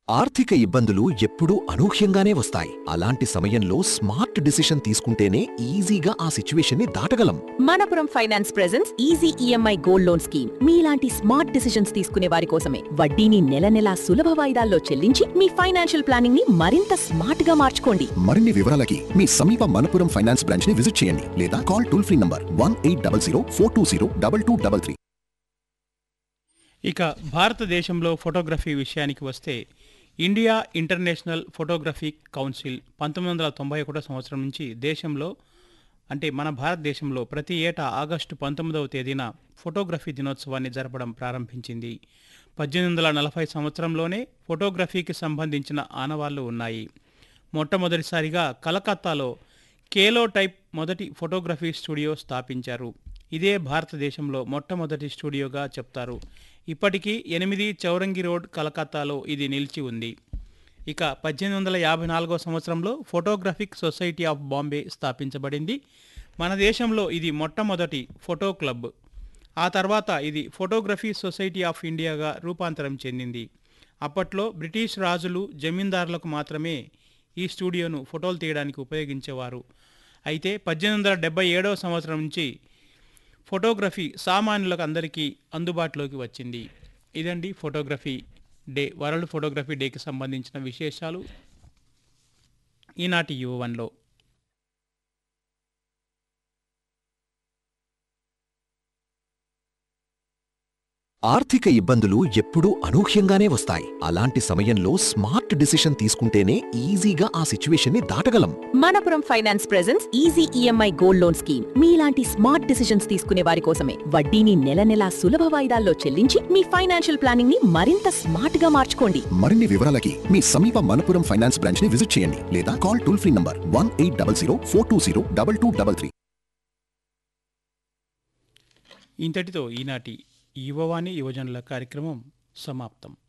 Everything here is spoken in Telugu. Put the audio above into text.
ఆర్థిక ఇబ్బందులు ఎప్పుడూ అనూహ్యంగానే వస్తాయి అలాంటి సమయంలో స్మార్ట్ డిసిషన్ తీసుకుంటేనే ఈజీగా ఆ సిచ్యువేషన్ని దాటగలం Manappuram finance presence easy EMI gold loan scheme మీలాంటి స్మార్ట్ డిసిషన్స్ తీసుకునే వారి కోసమే వడ్డీని నెల నెలా సులభ వాయిదాల్లో చెల్లించి మీ ఫైనాన్షియల్ ప్లానింగ్ ని మరింత స్మార్ట్ గా మార్చుకోండి మరిన్ని వివరాలకి మీ సమీప మనపురం ఫైనాన్స్ బ్రాంచ్ ని విజిట్ చేయండి లేదా call toll free number one eight double zero four two zero double two double three ఇక భారతదేశంలో ఫోటోగ్రఫీ విషయానికి వస్తే ఇండియా ఇంటర్నేషనల్ ఫోటోగ్రఫీ కౌన్సిల్ పంతొమ్మిది వందల తొంభై ఒకటో సంవత్సరం నుంచి దేశంలో అంటే మన భారతదేశంలో ప్రతి ఏటా ఆగస్టు పంతొమ్మిదవ తేదీన ఫోటోగ్రఫీ దినోత్సవాన్ని జరపడం ప్రారంభించింది పద్దెనిమిది వందల నలభై సంవత్సరంలోనే ఫోటోగ్రఫీకి సంబంధించిన ఆనవాళ్లు ఉన్నాయి మొట్టమొదటిసారిగా కలకత్తాలో కేలో టైప్ మొదటి ఫోటోగ్రఫీ స్టూడియో స్థాపించారు ఇదే భారతదేశంలో మొట్టమొదటి స్టూడియోగా చెప్తారు ఇప్పటికీ ఎనిమిది చౌరంగి రోడ్ కలకత్తాలో ఇది నిలిచి ఉంది ఇక పద్దెనిమిది వందల యాభై నాలుగో సంవత్సరంలో ఫోటోగ్రఫిక్ సొసైటీ ఆఫ్ బాంబే స్థాపించబడింది మన దేశంలో ఇది మొట్టమొదటి ఫోటో క్లబ్ ఆ తర్వాత ఇది ఫోటోగ్రఫీ సొసైటీ ఆఫ్ ఇండియాగా రూపాంతరం చెందింది అప్పట్లో బ్రిటిష్ రాజులు జమీందారులకు మాత్రమే ఈ స్టూడియోను ఫోటోలు తీయడానికి ఉపయోగించేవారు అయితే పద్దెనిమిది వందల డెబ్బై ఏడవ సంవత్సరం నుంచి ఫోటోగ్రఫీ సామాన్యులకు అందరికీ అందుబాటులోకి వచ్చింది ఇదండి ఫోటోగ్రఫీ డే వరల్డ్ ఫోటోగ్రఫీ డేకి సంబంధించిన విశేషాలు ఈనాటి యువ వన్లో ఆర్థిక ఇబ్బందులు ఎప్పుడూ అనూహ్యంగానే వస్తాయి అలాంటి సమయంలో స్మార్ట్ డిసిషన్ తీసుకుంటేనే ఈజీగా ఆ సిచ్యువేషన్ని దాటగలం Manappuram finance presence easy EMI gold loan scheme మీలాంటి స్మార్ట్ డిసిషన్స్ తీసుకునే వారి కోసమే వడ్డీని నెల నెలా సులభ వాయిదాల్లో చెల్లించి మీ ఫైనాన్షియల్ ప్లానింగ్ ని మరింత స్మార్ట్ గా మార్చుకోండి మరిన్ని వివరాలకి మీ సమీప మనపురం ఫైనాన్స్ బ్రాంచ్ ని విజిట్ చేయండి లేదా call toll free number one eight double zero four two zero double two double three ఇంతటితో ఈనాటి యువవాణి యువజనుల కార్యక్రమం సమాప్తం